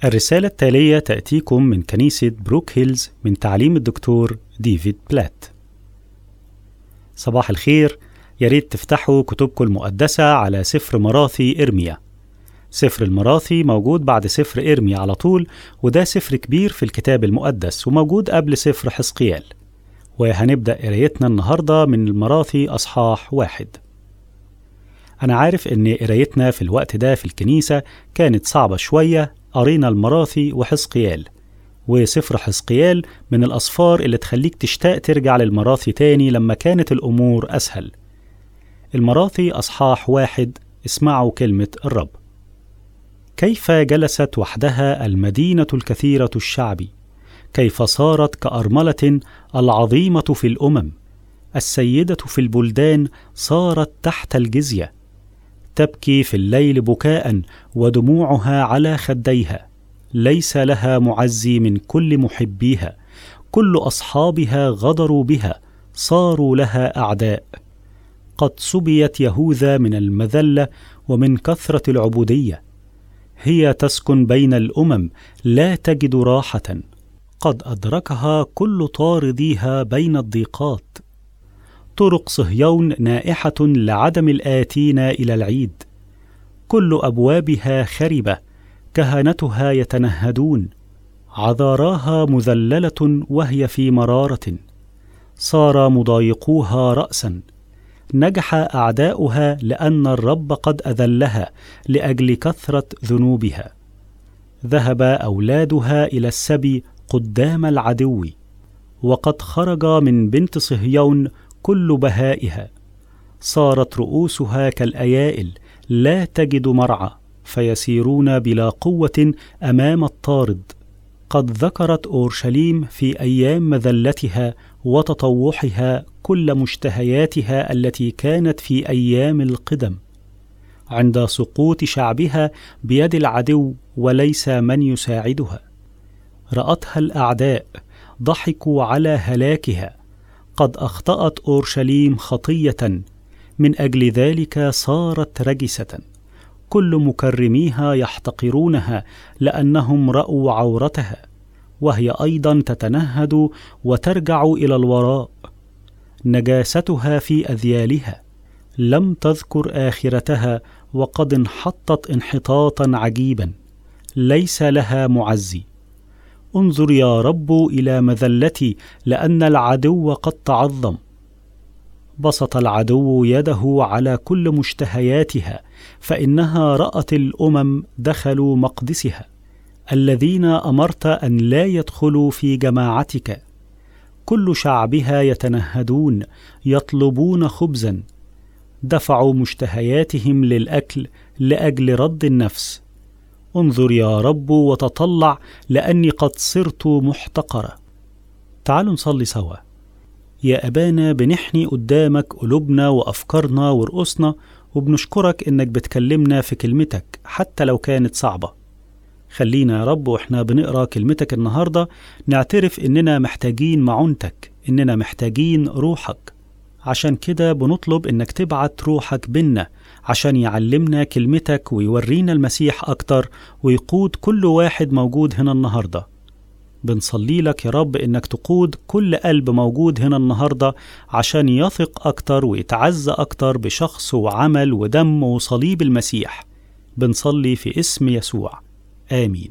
الرسالة التالية تأتيكم من كنيسة بروك هيلز من تعليم الدكتور ديفيد بلات. صباح الخير، يا ريت تفتحوا كتبكم المقدسة على سفر مراثي إرميا. سفر المراثي موجود بعد سفر إرميا على طول، وده سفر كبير في الكتاب المقدس وموجود قبل سفر حزقيال. وهنبدأ قرايتنا النهاردة من المراثي أصحاح واحد. أنا عارف إن قرايتنا في الوقت ده في الكنيسة كانت صعبة شوية قرينا المراثي وحزقيال وسفر حزقيال من الأصفار اللي تخليك تشتاق ترجع للمراثي تاني لما كانت الأمور أسهل المراثي أصحاح واحد اسمعوا كلمة الرب كيف جلست وحدها المدينة الكثيرة الشعب كيف صارت كأرملة العظيمة في الأمم السيدة في البلدان صارت تحت الجزية تبكي في الليل بكاء ودموعها على خديها ليس لها معزي من كل محبيها كل اصحابها غدروا بها صاروا لها اعداء قد سبيت يهوذا من المذله ومن كثره العبوديه هي تسكن بين الامم لا تجد راحه قد ادركها كل طارديها بين الضيقات طرق صهيون نائحة لعدم الآتين إلى العيد كل أبوابها خربة كهنتها يتنهدون عذاراها مذللة وهي في مرارة صار مضايقوها رأسا نجح أعداؤها لأن الرب قد أذلها لأجل كثرة ذنوبها ذهب أولادها إلى السبي قدام العدو وقد خرج من بنت صهيون كل بهائها صارت رؤوسها كالايائل لا تجد مرعى فيسيرون بلا قوه امام الطارد قد ذكرت اورشليم في ايام مذلتها وتطوحها كل مشتهياتها التي كانت في ايام القدم عند سقوط شعبها بيد العدو وليس من يساعدها راتها الاعداء ضحكوا على هلاكها قد اخطات اورشليم خطيه من اجل ذلك صارت رجسه كل مكرميها يحتقرونها لانهم راوا عورتها وهي ايضا تتنهد وترجع الى الوراء نجاستها في اذيالها لم تذكر اخرتها وقد انحطت انحطاطا عجيبا ليس لها معزي انظر يا رب الى مذلتي لان العدو قد تعظم بسط العدو يده على كل مشتهياتها فانها رات الامم دخلوا مقدسها الذين امرت ان لا يدخلوا في جماعتك كل شعبها يتنهدون يطلبون خبزا دفعوا مشتهياتهم للاكل لاجل رد النفس انظر يا رب وتطلع لاني قد صرت محتقره تعالوا نصلي سوا يا ابانا بنحني قدامك قلوبنا وافكارنا ورؤوسنا وبنشكرك انك بتكلمنا في كلمتك حتى لو كانت صعبه خلينا يا رب واحنا بنقرا كلمتك النهارده نعترف اننا محتاجين معونتك اننا محتاجين روحك عشان كده بنطلب انك تبعت روحك بينا عشان يعلمنا كلمتك ويورينا المسيح اكتر ويقود كل واحد موجود هنا النهارده بنصلي لك يا رب انك تقود كل قلب موجود هنا النهارده عشان يثق اكتر ويتعزى اكتر بشخص وعمل ودم وصليب المسيح بنصلي في اسم يسوع امين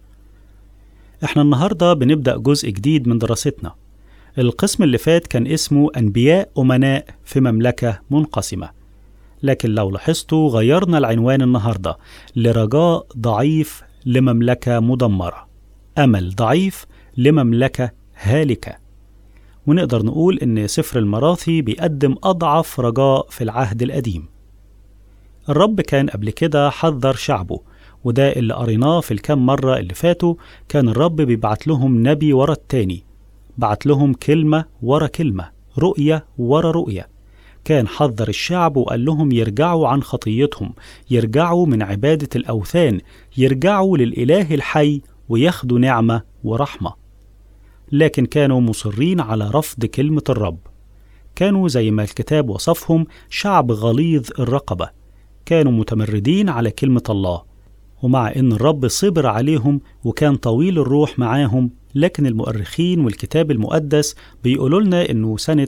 احنا النهارده بنبدا جزء جديد من دراستنا القسم اللي فات كان اسمه انبياء امناء في مملكه منقسمه لكن لو لاحظتوا غيرنا العنوان النهارده لرجاء ضعيف لمملكه مدمره امل ضعيف لمملكه هالكه ونقدر نقول ان سفر المراثي بيقدم اضعف رجاء في العهد القديم الرب كان قبل كده حذر شعبه وده اللي قريناه في الكام مرة اللي فاتوا كان الرب بيبعت لهم نبي ورا التاني بعت لهم كلمة ورا كلمة رؤية ورا رؤية كان حذر الشعب وقال لهم يرجعوا عن خطيتهم يرجعوا من عبادة الأوثان يرجعوا للإله الحي وياخدوا نعمة ورحمة لكن كانوا مصرين على رفض كلمة الرب كانوا زي ما الكتاب وصفهم شعب غليظ الرقبة كانوا متمردين على كلمة الله ومع إن الرب صبر عليهم وكان طويل الروح معاهم لكن المؤرخين والكتاب المقدس بيقولوا لنا إنه سنة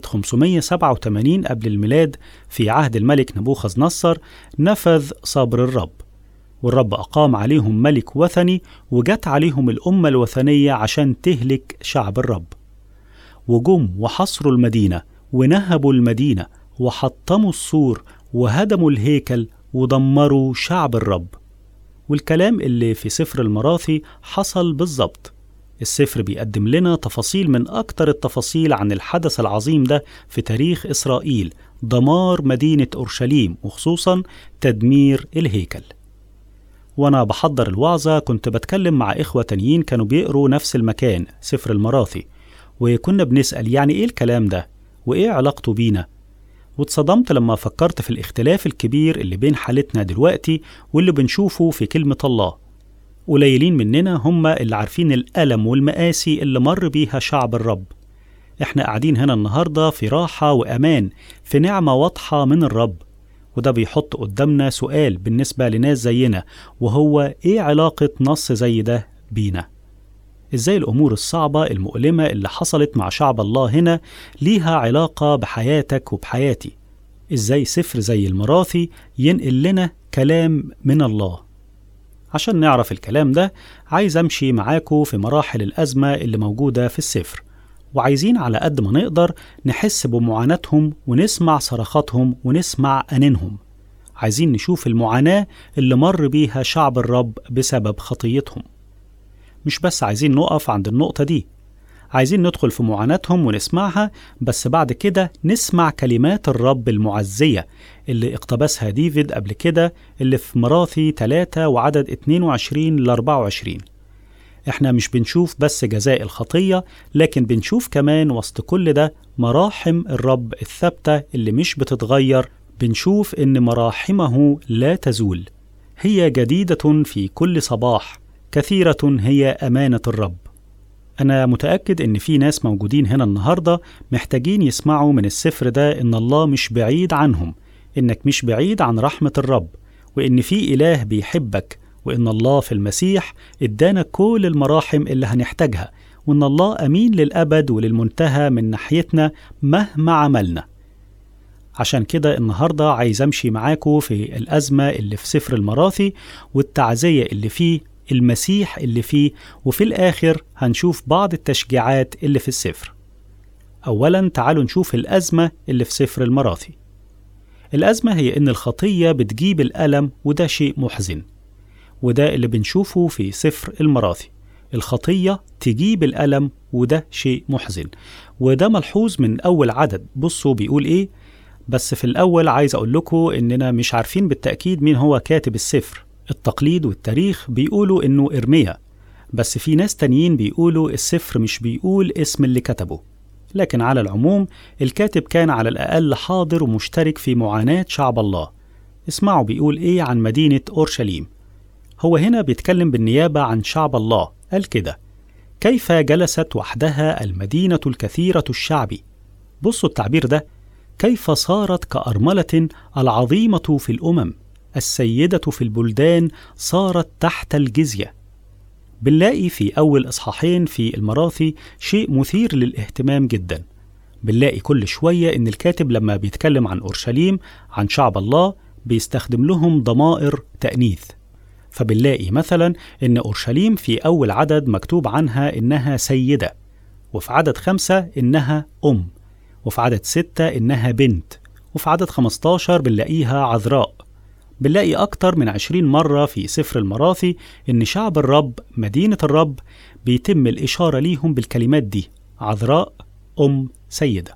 587 قبل الميلاد في عهد الملك نبوخذ نصر نفذ صبر الرب والرب أقام عليهم ملك وثني وجت عليهم الأمة الوثنية عشان تهلك شعب الرب وجم وحصروا المدينة ونهبوا المدينة وحطموا السور وهدموا الهيكل ودمروا شعب الرب والكلام اللي في سفر المراثي حصل بالظبط السفر بيقدم لنا تفاصيل من أكتر التفاصيل عن الحدث العظيم ده في تاريخ إسرائيل دمار مدينة أورشليم وخصوصا تدمير الهيكل وأنا بحضر الوعظة كنت بتكلم مع إخوة تانيين كانوا بيقروا نفس المكان سفر المراثي وكنا بنسأل يعني إيه الكلام ده وإيه علاقته بينا واتصدمت لما فكرت في الاختلاف الكبير اللي بين حالتنا دلوقتي واللي بنشوفه في كلمة الله قليلين مننا هم اللي عارفين الألم والمآسي اللي مر بيها شعب الرب احنا قاعدين هنا النهاردة في راحة وأمان في نعمة واضحة من الرب وده بيحط قدامنا سؤال بالنسبة لناس زينا وهو ايه علاقة نص زي ده بينا ازاي الامور الصعبة المؤلمة اللي حصلت مع شعب الله هنا ليها علاقة بحياتك وبحياتي ازاي سفر زي المراثي ينقل لنا كلام من الله عشان نعرف الكلام ده عايز امشي معاكم في مراحل الازمة اللي موجودة في السفر وعايزين على قد ما نقدر نحس بمعاناتهم ونسمع صرخاتهم ونسمع أنينهم عايزين نشوف المعاناة اللي مر بيها شعب الرب بسبب خطيتهم مش بس عايزين نقف عند النقطة دي عايزين ندخل في معاناتهم ونسمعها بس بعد كده نسمع كلمات الرب المعزية اللي اقتبسها ديفيد قبل كده اللي في مراثي 3 وعدد 22 ل 24 احنا مش بنشوف بس جزاء الخطية لكن بنشوف كمان وسط كل ده مراحم الرب الثابتة اللي مش بتتغير بنشوف ان مراحمه لا تزول هي جديدة في كل صباح كثيرة هي أمانة الرب أنا متأكد إن في ناس موجودين هنا النهاردة محتاجين يسمعوا من السفر ده إن الله مش بعيد عنهم إنك مش بعيد عن رحمة الرب وإن في إله بيحبك وإن الله في المسيح إدانا كل المراحم اللي هنحتاجها وإن الله أمين للأبد وللمنتهى من ناحيتنا مهما عملنا عشان كده النهاردة عايز أمشي معاكم في الأزمة اللي في سفر المراثي والتعزية اللي فيه المسيح اللي فيه وفي الآخر هنشوف بعض التشجيعات اللي في السفر أولا تعالوا نشوف الأزمة اللي في سفر المراثي الأزمة هي إن الخطية بتجيب الألم وده شيء محزن وده اللي بنشوفه في سفر المراثي الخطية تجيب الألم وده شيء محزن وده ملحوظ من أول عدد بصوا بيقول إيه بس في الأول عايز أقول لكم إننا مش عارفين بالتأكيد مين هو كاتب السفر التقليد والتاريخ بيقولوا إنه إرميا بس في ناس تانيين بيقولوا السفر مش بيقول اسم اللي كتبه لكن على العموم الكاتب كان على الأقل حاضر ومشترك في معاناة شعب الله اسمعوا بيقول إيه عن مدينة أورشليم هو هنا بيتكلم بالنيابة عن شعب الله قال كده كيف جلست وحدها المدينة الكثيرة الشعب بصوا التعبير ده كيف صارت كأرملة العظيمة في الأمم السيدة في البلدان صارت تحت الجزية بنلاقي في أول إصحاحين في المراثي شيء مثير للاهتمام جدا بنلاقي كل شوية إن الكاتب لما بيتكلم عن أورشليم عن شعب الله بيستخدم لهم ضمائر تأنيث فبنلاقي مثلا إن أورشليم في أول عدد مكتوب عنها إنها سيدة وفي عدد خمسة إنها أم وفي عدد ستة إنها بنت وفي عدد 15 بنلاقيها عذراء بنلاقي أكتر من عشرين مرة في سفر المراثي إن شعب الرب مدينة الرب بيتم الإشارة ليهم بالكلمات دي عذراء أم سيدة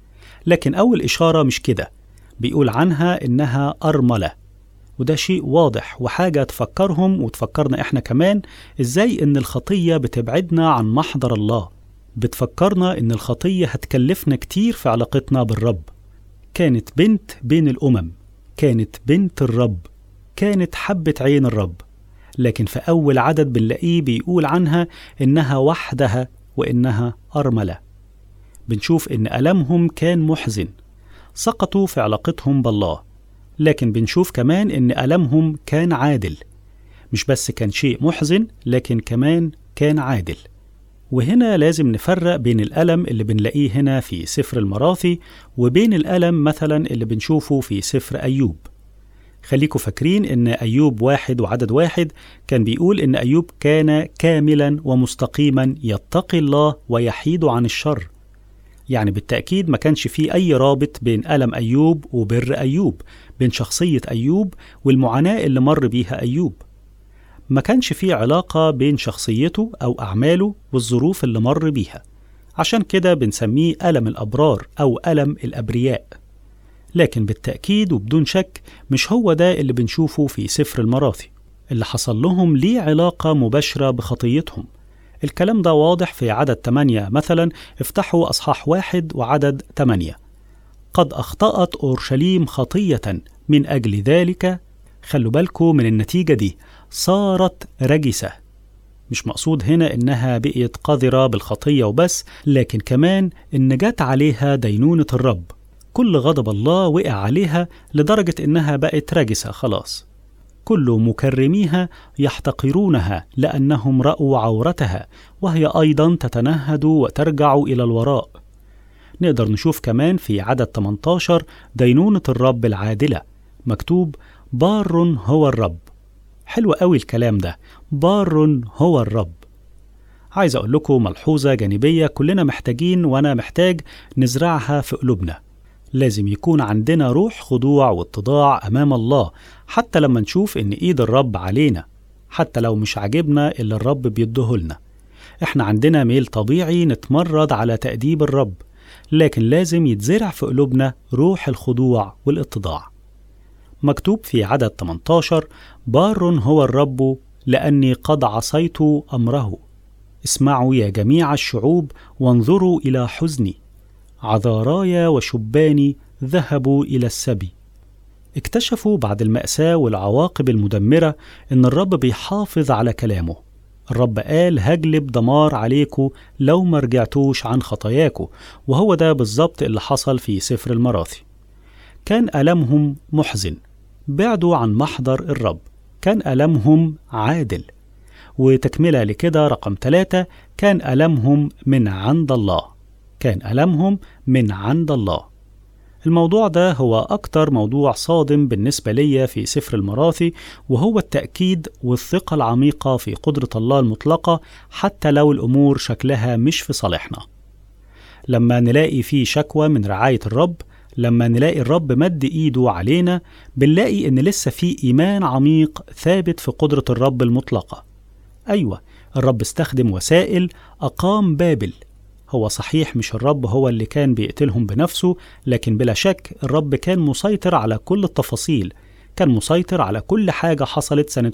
لكن أول إشارة مش كده بيقول عنها إنها أرملة وده شيء واضح وحاجة تفكرهم وتفكرنا إحنا كمان إزاي إن الخطية بتبعدنا عن محضر الله بتفكرنا إن الخطية هتكلفنا كتير في علاقتنا بالرب كانت بنت بين الأمم كانت بنت الرب كانت حبة عين الرب لكن في أول عدد بنلاقيه بيقول عنها إنها وحدها وإنها أرملة بنشوف إن ألمهم كان محزن سقطوا في علاقتهم بالله لكن بنشوف كمان إن ألمهم كان عادل مش بس كان شيء محزن لكن كمان كان عادل وهنا لازم نفرق بين الألم اللي بنلاقيه هنا في سفر المراثي وبين الألم مثلا اللي بنشوفه في سفر أيوب خليكوا فاكرين إن أيوب واحد وعدد واحد كان بيقول إن أيوب كان كاملا ومستقيما يتقي الله ويحيد عن الشر يعني بالتأكيد ما كانش فيه أي رابط بين ألم أيوب وبر أيوب بين شخصية أيوب والمعاناة اللي مر بيها أيوب ما كانش فيه علاقة بين شخصيته أو أعماله والظروف اللي مر بيها عشان كده بنسميه ألم الأبرار أو ألم الأبرياء لكن بالتأكيد وبدون شك مش هو ده اللي بنشوفه في سفر المراثي اللي حصل لهم ليه علاقة مباشرة بخطيتهم الكلام ده واضح في عدد 8 مثلا افتحوا أصحاح واحد وعدد 8 قد أخطأت أورشليم خطية من أجل ذلك خلوا بالكم من النتيجة دي صارت رجسة مش مقصود هنا إنها بقيت قذرة بالخطية وبس لكن كمان إن جت عليها دينونة الرب كل غضب الله وقع عليها لدرجة إنها بقت رجسة خلاص كل مكرميها يحتقرونها لأنهم رأوا عورتها وهي أيضا تتنهد وترجع إلى الوراء نقدر نشوف كمان في عدد 18 دينونة الرب العادلة مكتوب بار هو الرب حلو قوي الكلام ده بار هو الرب عايز أقول لكم ملحوظة جانبية كلنا محتاجين وأنا محتاج نزرعها في قلوبنا لازم يكون عندنا روح خضوع واتضاع أمام الله حتى لما نشوف إن إيد الرب علينا حتى لو مش عاجبنا اللي الرب بيديهولنا إحنا عندنا ميل طبيعي نتمرد على تأديب الرب لكن لازم يتزرع في قلوبنا روح الخضوع والاتضاع مكتوب في عدد 18 بار هو الرب لأني قد عصيت أمره اسمعوا يا جميع الشعوب وانظروا إلى حزني عذاراي وشباني ذهبوا إلى السبي اكتشفوا بعد المأساة والعواقب المدمرة إن الرب بيحافظ على كلامه الرب قال هجلب دمار عليكم لو ما رجعتوش عن خطاياكم وهو ده بالظبط اللي حصل في سفر المراثي كان ألمهم محزن بعدوا عن محضر الرب كان ألمهم عادل وتكملة لكده رقم ثلاثة كان ألمهم من عند الله كان ألمهم من عند الله الموضوع ده هو أكتر موضوع صادم بالنسبة لي في سفر المراثي وهو التأكيد والثقة العميقة في قدرة الله المطلقة حتى لو الأمور شكلها مش في صالحنا لما نلاقي في شكوى من رعاية الرب لما نلاقي الرب مد ايده علينا بنلاقي ان لسه في ايمان عميق ثابت في قدره الرب المطلقه ايوه الرب استخدم وسائل اقام بابل هو صحيح مش الرب هو اللي كان بيقتلهم بنفسه لكن بلا شك الرب كان مسيطر على كل التفاصيل كان مسيطر على كل حاجة حصلت سنة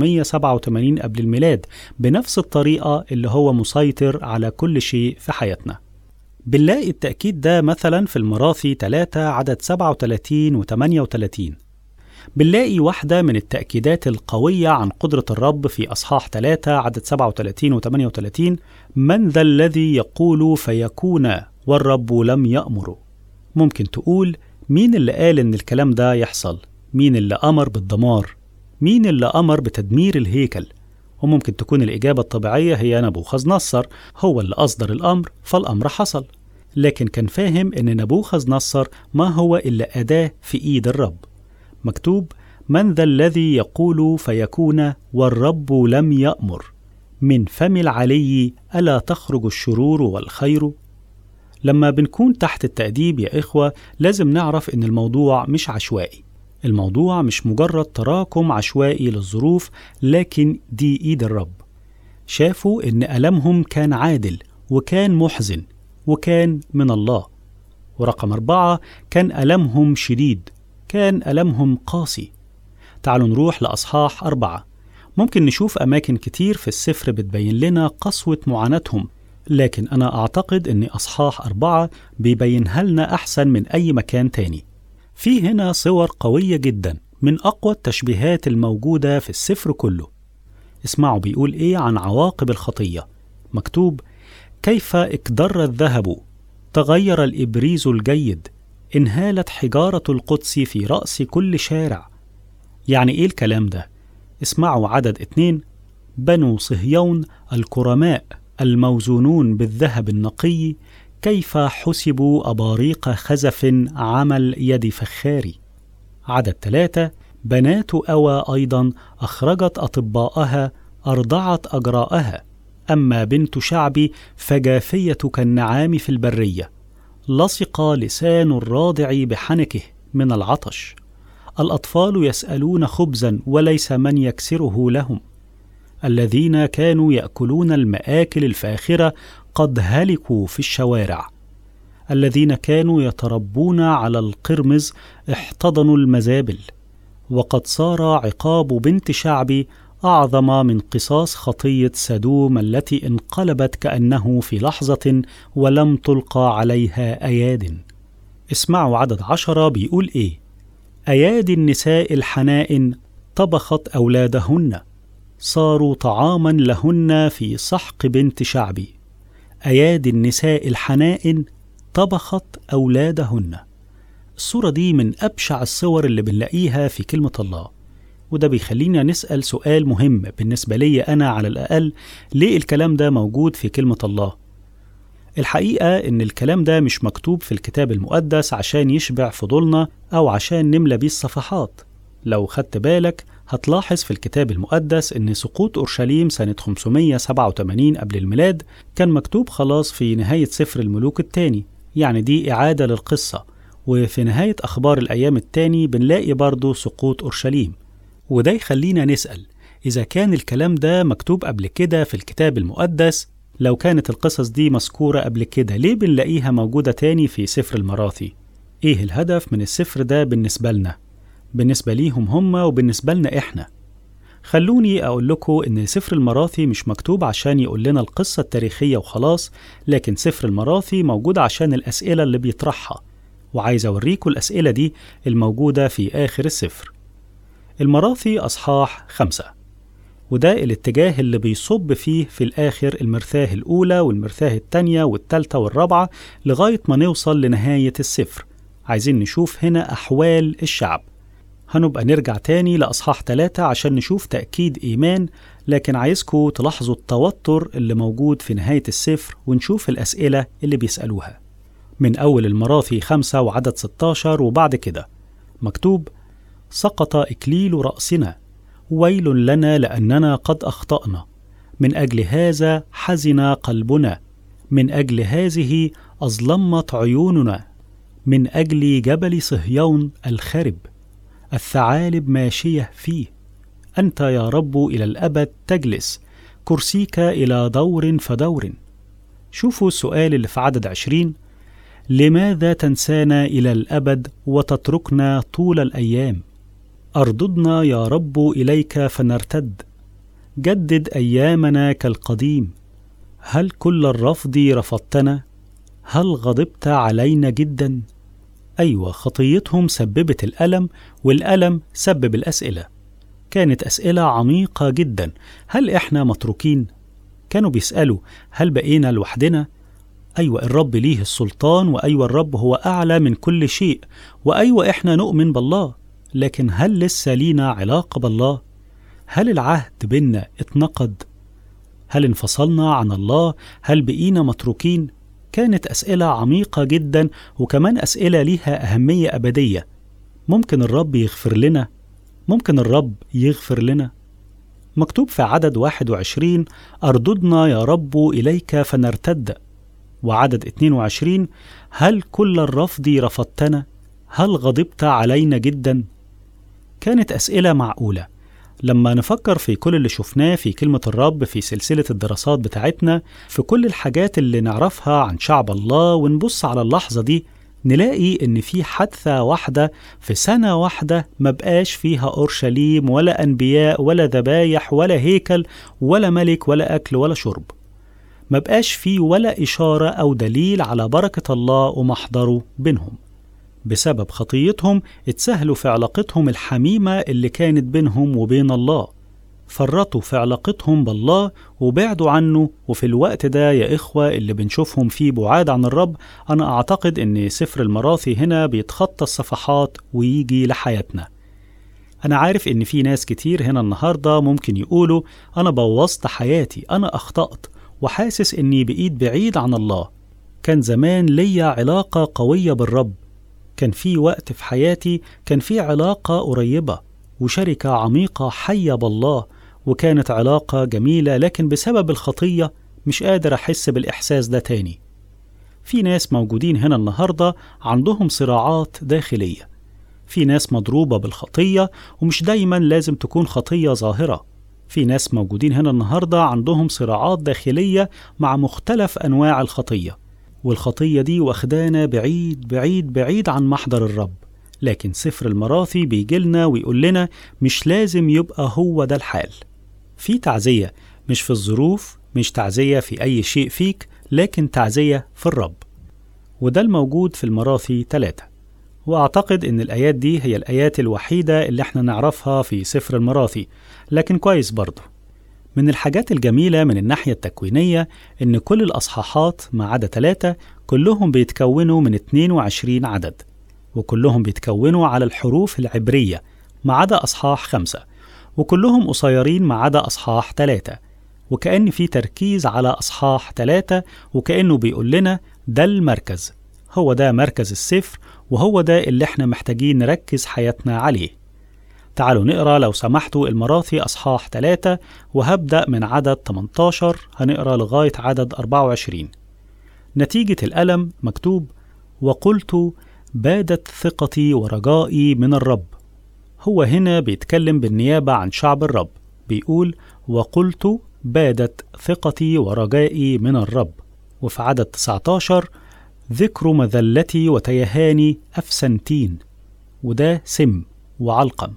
587 قبل الميلاد بنفس الطريقة اللي هو مسيطر على كل شيء في حياتنا بنلاقي التأكيد ده مثلا في المراثي 3 عدد 37 و 38 بنلاقي واحدة من التأكيدات القوية عن قدرة الرب في أصحاح 3 عدد 37 و 38 من ذا الذي يقول فيكون والرب لم يأمر ممكن تقول مين اللي قال إن الكلام ده يحصل مين اللي أمر بالدمار مين اللي أمر بتدمير الهيكل وممكن تكون الإجابة الطبيعية هي نبوخذ نصر هو اللي أصدر الأمر فالأمر حصل لكن كان فاهم إن نبوخذ نصر ما هو إلا أداة في إيد الرب مكتوب من ذا الذي يقول فيكون والرب لم يأمر من فم العلي ألا تخرج الشرور والخير لما بنكون تحت التأديب يا إخوة لازم نعرف إن الموضوع مش عشوائي الموضوع مش مجرد تراكم عشوائي للظروف لكن دي إيد الرب شافوا إن ألمهم كان عادل وكان محزن وكان من الله ورقم أربعة كان ألمهم شديد كان ألمهم قاسي تعالوا نروح لأصحاح أربعة ممكن نشوف أماكن كتير في السفر بتبين لنا قسوة معاناتهم لكن أنا أعتقد أن أصحاح أربعة بيبينها لنا أحسن من أي مكان تاني في هنا صور قوية جدا من أقوى التشبيهات الموجودة في السفر كله اسمعوا بيقول إيه عن عواقب الخطية مكتوب كيف اكدر الذهب تغير الإبريز الجيد انهالت حجارة القدس في رأس كل شارع يعني إيه الكلام ده؟ اسمعوا عدد اتنين بنو صهيون الكرماء الموزونون بالذهب النقي كيف حسبوا أباريق خزف عمل يد فخاري عدد ثلاثة بنات أوى أيضا أخرجت أطباءها أرضعت أجراءها أما بنت شعبي فجافية كالنعام في البرية لصق لسان الراضع بحنكه من العطش الأطفال يسألون خبزا وليس من يكسره لهم الذين كانوا يأكلون المآكل الفاخرة قد هلكوا في الشوارع الذين كانوا يتربون على القرمز احتضنوا المزابل وقد صار عقاب بنت شعبي أعظم من قصاص خطية سدوم التي انقلبت كأنه في لحظة ولم تلقى عليها أياد اسمعوا عدد عشرة بيقول إيه أيادي النساء الحنائن طبخت أولادهن صاروا طعاما لهن في سحق بنت شعبي أيادي النساء الحنائن طبخت أولادهن الصورة دي من أبشع الصور اللي بنلاقيها في كلمة الله وده بيخلينا نسأل سؤال مهم بالنسبة لي أنا على الأقل ليه الكلام ده موجود في كلمة الله الحقيقة إن الكلام ده مش مكتوب في الكتاب المقدس عشان يشبع فضولنا أو عشان نملى بيه الصفحات لو خدت بالك هتلاحظ في الكتاب المقدس إن سقوط أورشليم سنة 587 قبل الميلاد كان مكتوب خلاص في نهاية سفر الملوك الثاني يعني دي إعادة للقصة وفي نهاية أخبار الأيام التاني بنلاقي برضه سقوط أورشليم وده يخلينا نسأل إذا كان الكلام ده مكتوب قبل كده في الكتاب المقدس لو كانت القصص دي مذكورة قبل كده ليه بنلاقيها موجودة تاني في سفر المراثي؟ إيه الهدف من السفر ده بالنسبة لنا؟ بالنسبة ليهم هم وبالنسبة لنا إحنا خلوني أقول لكم إن سفر المراثي مش مكتوب عشان يقول لنا القصة التاريخية وخلاص لكن سفر المراثي موجود عشان الأسئلة اللي بيطرحها وعايز أوريكم الأسئلة دي الموجودة في آخر السفر المراثي أصحاح خمسة وده الاتجاه اللي بيصب فيه في الآخر المرثاه الأولى والمرثاه التانية والتالتة والرابعة لغاية ما نوصل لنهاية السفر عايزين نشوف هنا أحوال الشعب هنبقى نرجع تاني لأصحاح ثلاثة عشان نشوف تأكيد إيمان لكن عايزكم تلاحظوا التوتر اللي موجود في نهاية السفر ونشوف الأسئلة اللي بيسألوها من أول المراثي خمسة وعدد 16 وبعد كده مكتوب سقط إكليل رأسنا ويل لنا لأننا قد أخطأنا من أجل هذا حزن قلبنا من أجل هذه أظلمت عيوننا من أجل جبل صهيون الخرب الثعالب ماشية فيه أنت يا رب إلى الأبد تجلس كرسيك إلى دور فدور شوفوا السؤال اللي في عدد عشرين لماذا تنسانا إلى الأبد وتتركنا طول الأيام أرددنا يا رب إليك فنرتد جدد أيامنا كالقديم هل كل الرفض رفضتنا؟ هل غضبت علينا جدا؟ أيوة خطيتهم سببت الألم والألم سبب الأسئلة كانت أسئلة عميقة جدا هل إحنا متروكين؟ كانوا بيسألوا هل بقينا لوحدنا؟ أيوة الرب ليه السلطان وأيوة الرب هو أعلى من كل شيء وأيوة إحنا نؤمن بالله لكن هل لسه لينا علاقة بالله؟ هل العهد بينا اتنقض؟ هل انفصلنا عن الله؟ هل بقينا متروكين؟ كانت أسئلة عميقة جدا وكمان أسئلة ليها أهمية أبدية ممكن الرب يغفر لنا؟ ممكن الرب يغفر لنا؟ مكتوب في عدد 21 أرددنا يا رب إليك فنرتد وعدد 22 هل كل الرفض رفضتنا؟ هل غضبت علينا جدا؟ كانت أسئلة معقولة لما نفكر في كل اللي شفناه في كلمة الرب في سلسلة الدراسات بتاعتنا في كل الحاجات اللي نعرفها عن شعب الله ونبص على اللحظة دي نلاقي إن في حادثة واحدة في سنة واحدة ما بقاش فيها أورشليم ولا أنبياء ولا ذبايح ولا هيكل ولا ملك ولا أكل ولا شرب ما بقاش فيه ولا إشارة أو دليل على بركة الله ومحضره بينهم بسبب خطيتهم اتسهلوا في علاقتهم الحميمة اللي كانت بينهم وبين الله فرطوا في علاقتهم بالله وبعدوا عنه وفي الوقت ده يا إخوة اللي بنشوفهم فيه بعاد عن الرب أنا أعتقد أن سفر المراثي هنا بيتخطى الصفحات ويجي لحياتنا أنا عارف إن في ناس كتير هنا النهاردة ممكن يقولوا أنا بوظت حياتي أنا أخطأت وحاسس إني بقيت بعيد عن الله كان زمان ليا علاقة قوية بالرب كان في وقت في حياتي كان في علاقة قريبة وشركة عميقة حية بالله وكانت علاقة جميلة لكن بسبب الخطية مش قادر أحس بالإحساس ده تاني في ناس موجودين هنا النهاردة عندهم صراعات داخلية في ناس مضروبة بالخطية ومش دايما لازم تكون خطية ظاهرة في ناس موجودين هنا النهاردة عندهم صراعات داخلية مع مختلف أنواع الخطية والخطية دي واخدانا بعيد بعيد بعيد عن محضر الرب لكن سفر المراثي بيجيلنا ويقول لنا مش لازم يبقى هو ده الحال في تعزية مش في الظروف مش تعزية في أي شيء فيك لكن تعزية في الرب وده الموجود في المراثي ثلاثة وأعتقد إن الآيات دي هي الآيات الوحيدة اللي احنا نعرفها في سفر المراثي لكن كويس برضه من الحاجات الجميلة من الناحية التكوينية إن كل الأصحاحات ما عدا ثلاثة كلهم بيتكونوا من 22 عدد وكلهم بيتكونوا على الحروف العبرية ما عدا أصحاح خمسة وكلهم قصيرين ما عدا أصحاح ثلاثة وكأن في تركيز على أصحاح ثلاثة وكأنه بيقول لنا ده المركز هو ده مركز السفر وهو ده اللي احنا محتاجين نركز حياتنا عليه تعالوا نقرا لو سمحتوا المراثي أصحاح 3 وهبدأ من عدد 18 هنقرا لغاية عدد 24 نتيجة الألم مكتوب وقلت بادت ثقتي ورجائي من الرب هو هنا بيتكلم بالنيابة عن شعب الرب بيقول وقلت بادت ثقتي ورجائي من الرب وفي عدد 19 ذكر مذلتي وتيهاني أفسنتين وده سم وعلقم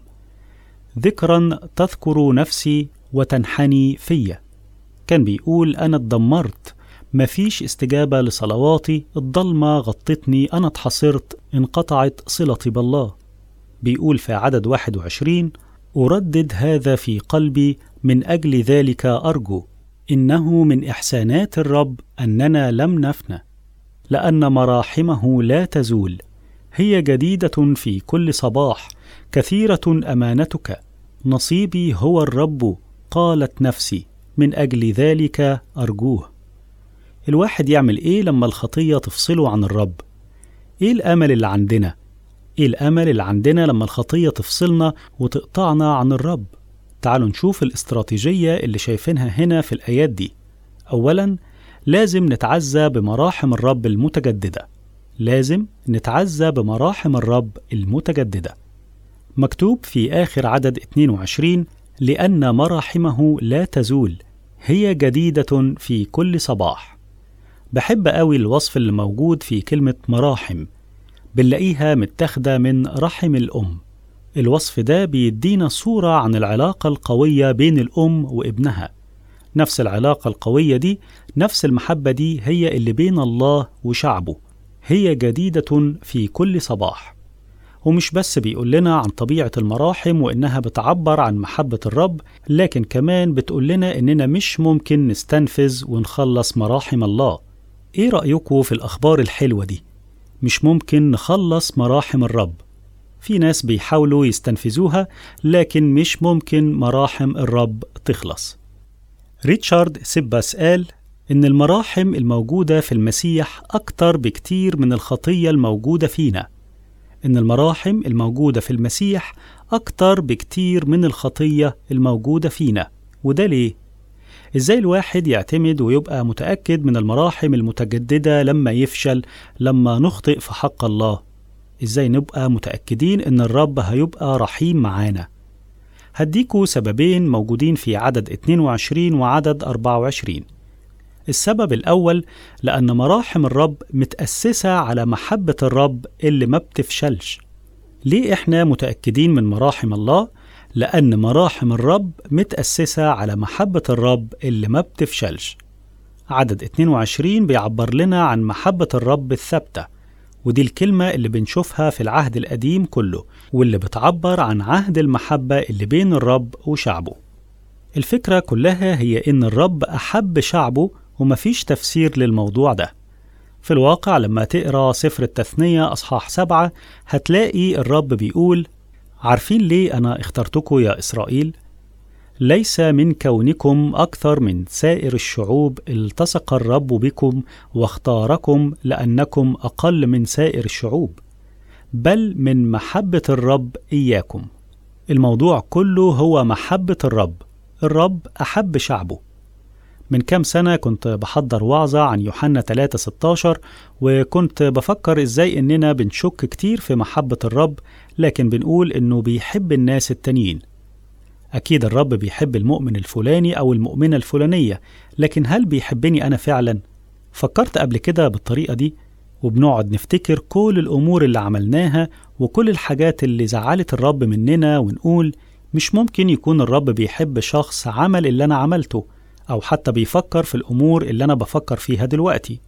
ذكرا تذكر نفسي وتنحني فيا كان بيقول أنا اتدمرت مفيش استجابة لصلواتي الضلمة غطتني أنا اتحصرت انقطعت صلتي بالله بيقول في عدد 21 أردد هذا في قلبي من أجل ذلك أرجو إنه من إحسانات الرب أننا لم نفنى لأن مراحمه لا تزول هي جديدة في كل صباح كثيرة أمانتك نصيبي هو الرب قالت نفسي من أجل ذلك أرجوه الواحد يعمل إيه لما الخطية تفصله عن الرب؟ إيه الأمل اللي عندنا؟ إيه الأمل اللي عندنا لما الخطية تفصلنا وتقطعنا عن الرب؟ تعالوا نشوف الاستراتيجية اللي شايفينها هنا في الآيات دي أولا لازم نتعزى بمراحم الرب المتجددة لازم نتعزى بمراحم الرب المتجددة مكتوب في آخر عدد 22 لأن مراحمه لا تزول هي جديدة في كل صباح بحب قوي الوصف اللي موجود في كلمة مراحم بنلاقيها متاخدة من رحم الأم الوصف ده بيدينا صورة عن العلاقة القوية بين الأم وابنها نفس العلاقة القوية دي نفس المحبة دي هي اللي بين الله وشعبه هي جديدة في كل صباح ومش بس بيقول لنا عن طبيعة المراحم وإنها بتعبر عن محبة الرب لكن كمان بتقول لنا إننا مش ممكن نستنفذ ونخلص مراحم الله إيه رأيكم في الأخبار الحلوة دي؟ مش ممكن نخلص مراحم الرب في ناس بيحاولوا يستنفذوها لكن مش ممكن مراحم الرب تخلص ريتشارد سيباس قال إن المراحم الموجودة في المسيح أكتر بكتير من الخطية الموجودة فينا إن المراحم الموجودة في المسيح أكتر بكتير من الخطية الموجودة فينا وده ليه؟ إزاي الواحد يعتمد ويبقى متأكد من المراحم المتجددة لما يفشل لما نخطئ في حق الله؟ إزاي نبقى متأكدين إن الرب هيبقى رحيم معانا؟ هديكوا سببين موجودين في عدد 22 وعدد 24 السبب الأول لأن مراحم الرب متأسسة على محبة الرب اللي ما بتفشلش ليه إحنا متأكدين من مراحم الله؟ لأن مراحم الرب متأسسة على محبة الرب اللي ما بتفشلش عدد 22 بيعبر لنا عن محبة الرب الثابتة ودي الكلمة اللي بنشوفها في العهد القديم كله واللي بتعبر عن عهد المحبة اللي بين الرب وشعبه الفكرة كلها هي إن الرب أحب شعبه ومفيش تفسير للموضوع ده في الواقع لما تقرا سفر التثنية أصحاح سبعة هتلاقي الرب بيقول عارفين ليه أنا اخترتكم يا إسرائيل؟ ليس من كونكم أكثر من سائر الشعوب التصق الرب بكم واختاركم لأنكم أقل من سائر الشعوب، بل من محبة الرب إياكم. الموضوع كله هو محبة الرب، الرب أحب شعبه. من كام سنة كنت بحضر وعظة عن يوحنا 3:16 وكنت بفكر ازاي اننا بنشك كتير في محبة الرب لكن بنقول انه بيحب الناس التانيين. أكيد الرب بيحب المؤمن الفلاني أو المؤمنة الفلانية، لكن هل بيحبني أنا فعلا؟ فكرت قبل كده بالطريقة دي وبنقعد نفتكر كل الأمور اللي عملناها وكل الحاجات اللي زعلت الرب مننا ونقول مش ممكن يكون الرب بيحب شخص عمل اللي أنا عملته أو حتى بيفكر في الأمور اللي أنا بفكر فيها دلوقتي.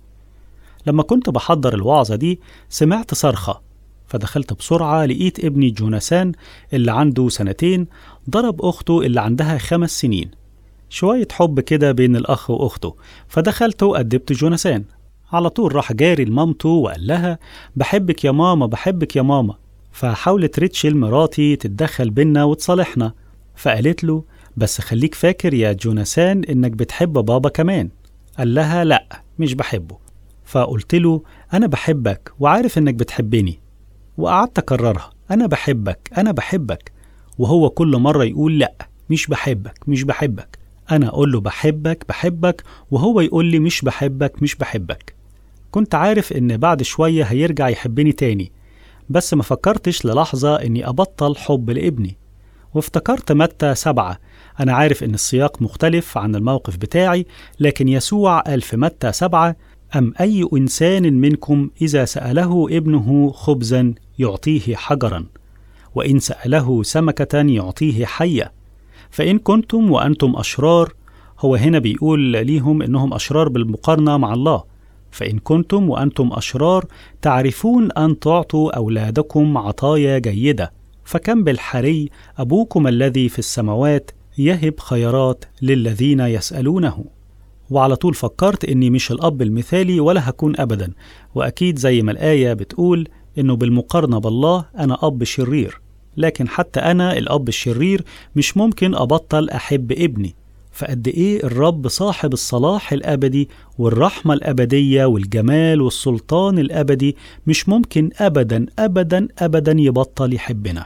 لما كنت بحضر الوعظة دي سمعت صرخة فدخلت بسرعة لقيت ابني جوناثان اللي عنده سنتين ضرب أخته اللي عندها خمس سنين شوية حب كده بين الأخ وأخته فدخلت وأدبت جوناثان على طول راح جاري لمامته وقال لها بحبك يا ماما بحبك يا ماما فحاولت ريتشل مراتي تتدخل بينا وتصالحنا فقالت له بس خليك فاكر يا جوناثان إنك بتحب بابا كمان قال لها لأ مش بحبه فقلت له أنا بحبك وعارف إنك بتحبني وقعدت أكررها أنا بحبك أنا بحبك وهو كل مرة يقول لأ مش بحبك مش بحبك أنا أقول له بحبك بحبك وهو يقول لي مش بحبك مش بحبك كنت عارف إن بعد شوية هيرجع يحبني تاني بس ما فكرتش للحظة إني أبطل حب لابني وافتكرت متى سبعة أنا عارف إن السياق مختلف عن الموقف بتاعي لكن يسوع قال في متى سبعة أم أي إنسان منكم إذا سأله ابنه خبزا يعطيه حجرا وإن سأله سمكة يعطيه حية فإن كنتم وأنتم أشرار هو هنا بيقول ليهم إنهم أشرار بالمقارنة مع الله فإن كنتم وأنتم أشرار تعرفون أن تعطوا أولادكم عطايا جيدة فكم بالحري أبوكم الذي في السماوات يهب خيرات للذين يسألونه وعلى طول فكرت إني مش الأب المثالي ولا هكون أبدا وأكيد زي ما الآية بتقول إنه بالمقارنة بالله أنا أب شرير لكن حتى أنا الأب الشرير مش ممكن أبطل أحب ابني فقد إيه الرب صاحب الصلاح الأبدي والرحمة الأبدية والجمال والسلطان الأبدي مش ممكن أبدا أبدا أبدا يبطل يحبنا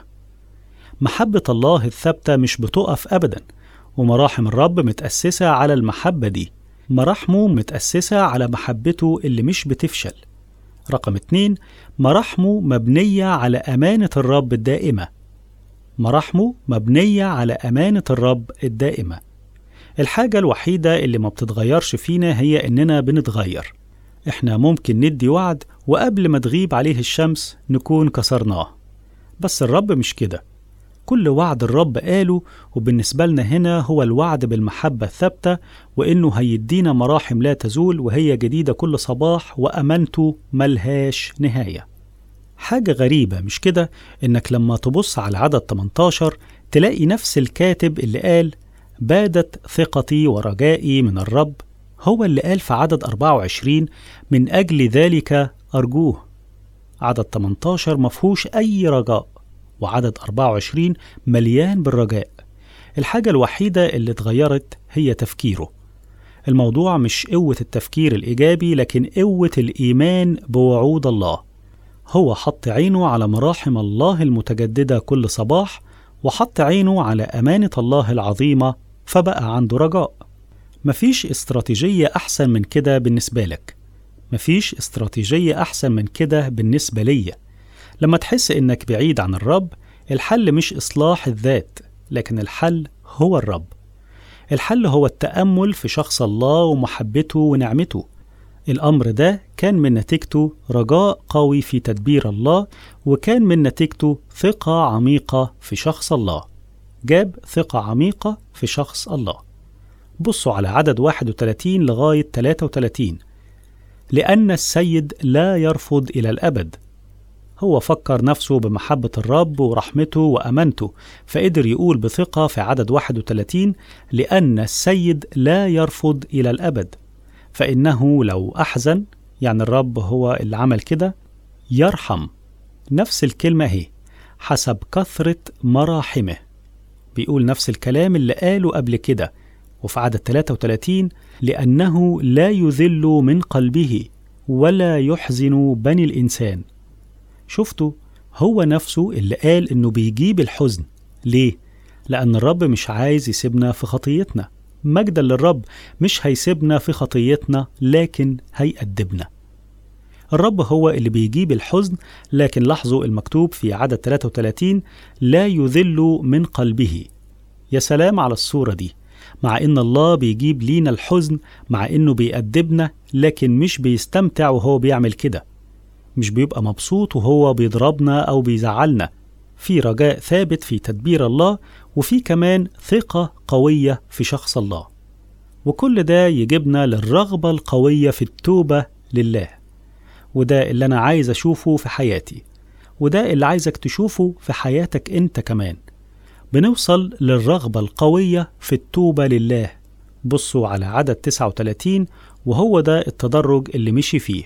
محبة الله الثابتة مش بتقف أبدا ومراحم الرب متأسسة على المحبة دي مراحمه متأسسة على محبته اللي مش بتفشل رقم اتنين مراحمه مبنية على أمانة الرب الدائمة مراحمه مبنية على أمانة الرب الدائمة الحاجة الوحيدة اللي ما بتتغيرش فينا هي إننا بنتغير إحنا ممكن ندي وعد وقبل ما تغيب عليه الشمس نكون كسرناه بس الرب مش كده كل وعد الرب قاله وبالنسبة لنا هنا هو الوعد بالمحبة الثابتة وإنه هيدينا مراحم لا تزول وهي جديدة كل صباح وأمانته ملهاش نهاية حاجة غريبة مش كده إنك لما تبص على عدد 18 تلاقي نفس الكاتب اللي قال بادت ثقتي ورجائي من الرب هو اللي قال في عدد 24 من أجل ذلك أرجوه عدد 18 مفهوش أي رجاء وعدد 24 مليان بالرجاء الحاجة الوحيدة اللي اتغيرت هي تفكيره الموضوع مش قوة التفكير الإيجابي لكن قوة الإيمان بوعود الله هو حط عينه على مراحم الله المتجددة كل صباح وحط عينه على أمانة الله العظيمة فبقى عنده رجاء مفيش استراتيجية أحسن من كده بالنسبة لك مفيش استراتيجية أحسن من كده بالنسبة ليا لما تحس إنك بعيد عن الرب الحل مش إصلاح الذات لكن الحل هو الرب الحل هو التأمل في شخص الله ومحبته ونعمته الأمر ده كان من نتيجته رجاء قوي في تدبير الله وكان من نتيجته ثقة عميقة في شخص الله جاب ثقة عميقة في شخص الله بصوا على عدد 31 لغاية 33 لأن السيد لا يرفض إلى الأبد هو فكر نفسه بمحبة الرب ورحمته وأمانته فقدر يقول بثقة في عدد 31 لأن السيد لا يرفض إلى الأبد فإنه لو أحزن يعني الرب هو اللي عمل كده يرحم نفس الكلمة هي حسب كثرة مراحمه بيقول نفس الكلام اللي قاله قبل كده وفي عدد 33 لأنه لا يذل من قلبه ولا يحزن بني الإنسان شفتوا هو نفسه اللي قال إنه بيجيب الحزن ليه؟ لأن الرب مش عايز يسيبنا في خطيتنا مجدا للرب مش هيسيبنا في خطيتنا لكن هيأدبنا الرب هو اللي بيجيب الحزن لكن لاحظوا المكتوب في عدد 33 لا يذل من قلبه يا سلام على الصورة دي مع إن الله بيجيب لينا الحزن مع إنه بيأدبنا لكن مش بيستمتع وهو بيعمل كده مش بيبقى مبسوط وهو بيضربنا أو بيزعلنا في رجاء ثابت في تدبير الله وفي كمان ثقة قوية في شخص الله وكل ده يجيبنا للرغبة القوية في التوبة لله وده اللي أنا عايز أشوفه في حياتي وده اللي عايزك تشوفه في حياتك أنت كمان بنوصل للرغبة القوية في التوبة لله بصوا على عدد 39 وهو ده التدرج اللي مشي فيه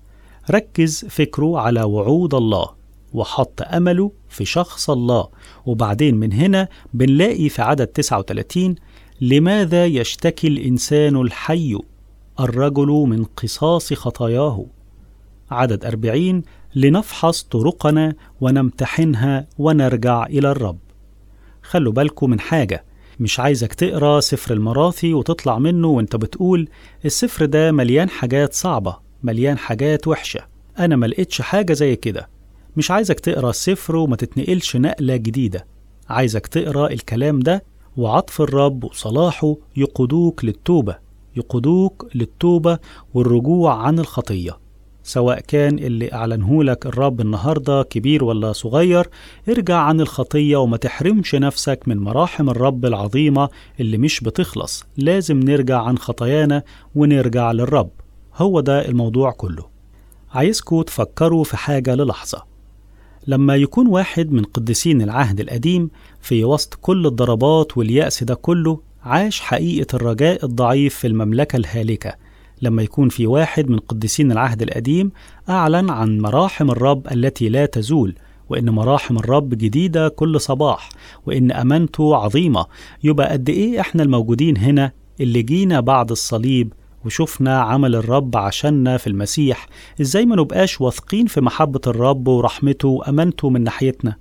ركز فكره على وعود الله وحط أمله في شخص الله وبعدين من هنا بنلاقي في عدد 39 لماذا يشتكي الإنسان الحي الرجل من قصاص خطاياه عدد 40 لنفحص طرقنا ونمتحنها ونرجع إلى الرب خلوا بالكم من حاجة مش عايزك تقرا سفر المراثي وتطلع منه وانت بتقول السفر ده مليان حاجات صعبة مليان حاجات وحشة أنا ملقتش حاجة زي كده مش عايزك تقرا السفر وما تتنقلش نقلة جديدة عايزك تقرا الكلام ده وعطف الرب وصلاحه يقودوك للتوبة يقودوك للتوبة والرجوع عن الخطية سواء كان اللي أعلنهولك الرب النهاردة كبير ولا صغير ارجع عن الخطية وما تحرمش نفسك من مراحم الرب العظيمة اللي مش بتخلص لازم نرجع عن خطايانا ونرجع للرب هو ده الموضوع كله عايزكوا تفكروا في حاجة للحظة لما يكون واحد من قديسين العهد القديم في وسط كل الضربات واليأس ده كله عاش حقيقة الرجاء الضعيف في المملكة الهالكة لما يكون في واحد من قديسين العهد القديم أعلن عن مراحم الرب التي لا تزول وإن مراحم الرب جديدة كل صباح وإن أمانته عظيمة يبقى قد إيه إحنا الموجودين هنا اللي جينا بعد الصليب وشفنا عمل الرب عشاننا في المسيح ازاي ما نبقاش واثقين في محبة الرب ورحمته وأمانته من ناحيتنا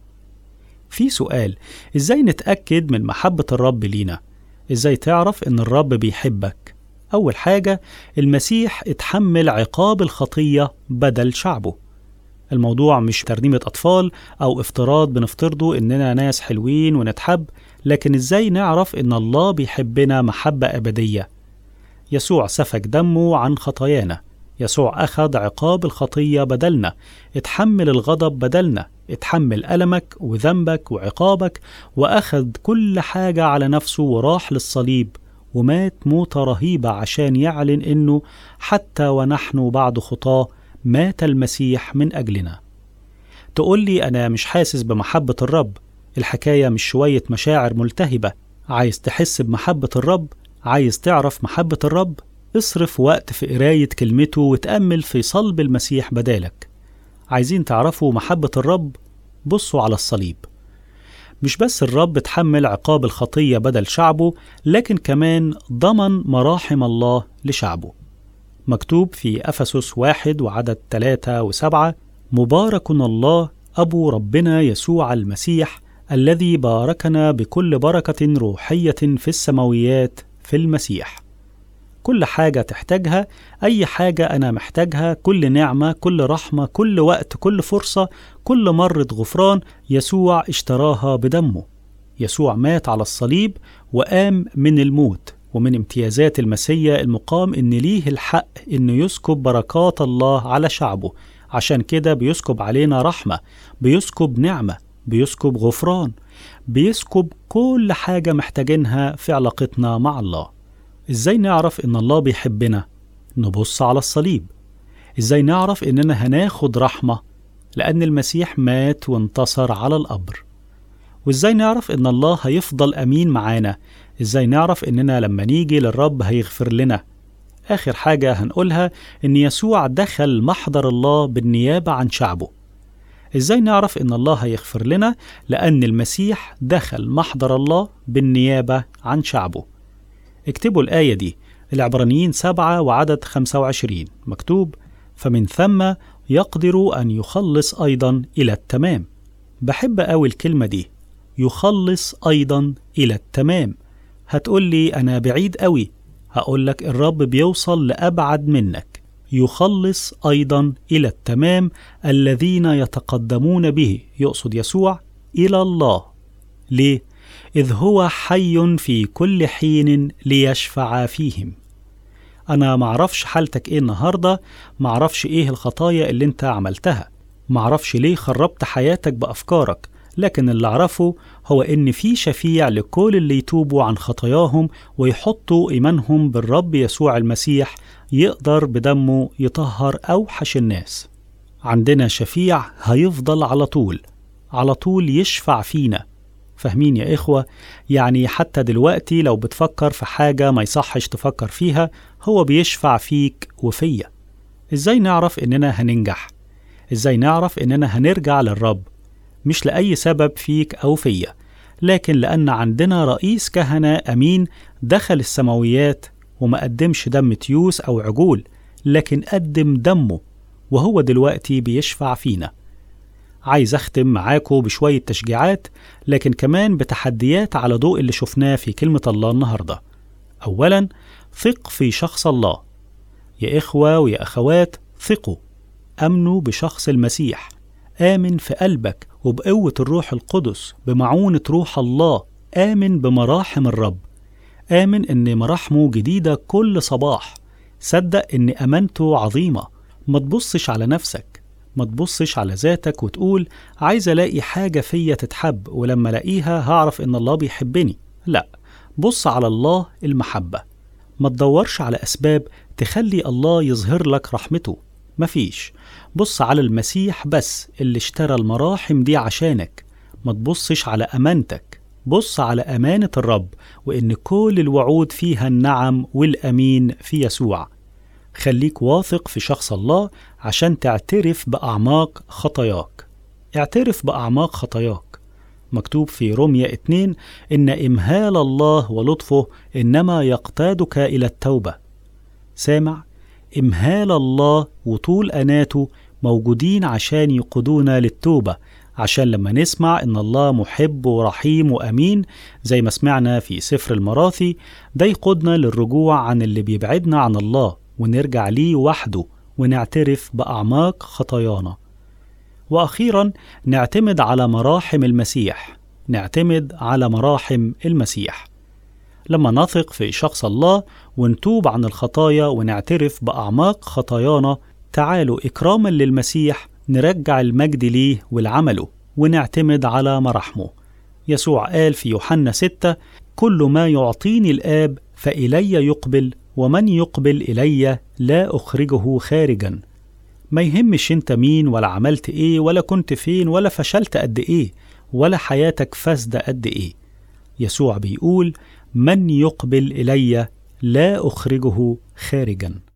في سؤال ازاي نتأكد من محبة الرب لينا ازاي تعرف ان الرب بيحبك أول حاجة المسيح اتحمل عقاب الخطية بدل شعبه الموضوع مش ترنيمة أطفال أو افتراض بنفترضه إننا ناس حلوين ونتحب لكن إزاي نعرف إن الله بيحبنا محبة أبدية يسوع سفك دمه عن خطايانا يسوع أخذ عقاب الخطية بدلنا اتحمل الغضب بدلنا اتحمل ألمك وذنبك وعقابك وأخذ كل حاجة على نفسه وراح للصليب ومات موتة رهيبة عشان يعلن إنه حتى ونحن بعد خطاه مات المسيح من أجلنا تقول لي أنا مش حاسس بمحبة الرب الحكاية مش شوية مشاعر ملتهبة عايز تحس بمحبة الرب عايز تعرف محبة الرب اصرف وقت في قراية كلمته وتأمل في صلب المسيح بدالك عايزين تعرفوا محبة الرب بصوا على الصليب مش بس الرب اتحمل عقاب الخطية بدل شعبه لكن كمان ضمن مراحم الله لشعبه مكتوب في أفسس واحد وعدد ثلاثة وسبعة مبارك الله أبو ربنا يسوع المسيح الذي باركنا بكل بركة روحية في السماويات في المسيح كل حاجة تحتاجها أي حاجة أنا محتاجها كل نعمة كل رحمة كل وقت كل فرصة كل مرة غفران يسوع اشتراها بدمه يسوع مات على الصليب وقام من الموت ومن امتيازات المسيا المقام إن ليه الحق إنه يسكب بركات الله على شعبه عشان كده بيسكب علينا رحمة بيسكب نعمة بيسكب غفران بيسكب كل حاجة محتاجينها في علاقتنا مع الله ازاي نعرف ان الله بيحبنا نبص على الصليب ازاي نعرف اننا هناخد رحمه لان المسيح مات وانتصر على القبر وازاي نعرف ان الله هيفضل امين معانا ازاي نعرف اننا لما نيجي للرب هيغفر لنا اخر حاجه هنقولها ان يسوع دخل محضر الله بالنيابه عن شعبه إزاي نعرف إن الله هيغفر لنا؟ لأن المسيح دخل محضر الله بالنيابة عن شعبه اكتبوا الآية دي العبرانيين سبعة وعدد 25 مكتوب فمن ثم يقدر أن يخلص أيضا إلى التمام بحب أوي الكلمة دي يخلص أيضا إلى التمام هتقول لي أنا بعيد أوي هقول لك الرب بيوصل لأبعد منك يخلص أيضا إلى التمام الذين يتقدمون به يقصد يسوع إلى الله ليه؟ إذ هو حي في كل حين ليشفع فيهم أنا معرفش حالتك إيه النهاردة معرفش إيه الخطايا اللي أنت عملتها معرفش ليه خربت حياتك بأفكارك لكن اللي أعرفه هو إن في شفيع لكل اللي يتوبوا عن خطاياهم ويحطوا إيمانهم بالرب يسوع المسيح يقدر بدمه يطهر أوحش الناس عندنا شفيع هيفضل على طول على طول يشفع فينا فاهمين يا إخوة؟ يعني حتى دلوقتي لو بتفكر في حاجة ما يصحش تفكر فيها هو بيشفع فيك وفيا إزاي نعرف إننا هننجح؟ إزاي نعرف إننا هنرجع للرب؟ مش لأي سبب فيك أو فيا لكن لأن عندنا رئيس كهنة أمين دخل السماويات وما قدمش دم تيوس أو عجول لكن قدم دمه وهو دلوقتي بيشفع فينا عايز أختم معاكم بشوية تشجيعات لكن كمان بتحديات على ضوء اللي شفناه في كلمة الله النهاردة أولا ثق في شخص الله يا إخوة ويا أخوات ثقوا أمنوا بشخص المسيح آمن في قلبك وبقوة الروح القدس بمعونة روح الله آمن بمراحم الرب آمن إن مراحمه جديدة كل صباح صدق إن أمانته عظيمة ما تبصش على نفسك ما تبصش على ذاتك وتقول عايز ألاقي حاجة فيا تتحب ولما ألاقيها هعرف إن الله بيحبني لا بص على الله المحبة ما تدورش على أسباب تخلي الله يظهر لك رحمته مفيش بص على المسيح بس اللي اشترى المراحم دي عشانك ما تبصش على أمانتك بص على أمانة الرب وإن كل الوعود فيها النعم والأمين في يسوع خليك واثق في شخص الله عشان تعترف بأعماق خطاياك اعترف بأعماق خطاياك مكتوب في روميا 2 إن إمهال الله ولطفه إنما يقتادك إلى التوبة سامع إمهال الله وطول أناته موجودين عشان يقودونا للتوبة عشان لما نسمع إن الله محب ورحيم وأمين زي ما سمعنا في سفر المراثي ده يقودنا للرجوع عن اللي بيبعدنا عن الله ونرجع ليه وحده ونعترف بأعماق خطايانا وأخيرا نعتمد على مراحم المسيح نعتمد على مراحم المسيح لما نثق في شخص الله ونتوب عن الخطايا ونعترف بأعماق خطايانا تعالوا إكراما للمسيح نرجع المجد ليه ولعمله ونعتمد على مراحمه يسوع قال في يوحنا 6 كل ما يعطيني الآب فإلي يقبل ومن يقبل إلي لا أخرجه خارجا ما يهمش انت مين ولا عملت ايه ولا كنت فين ولا فشلت قد ايه ولا حياتك فاسدة قد ايه يسوع بيقول من يقبل إلي لا أخرجه خارجا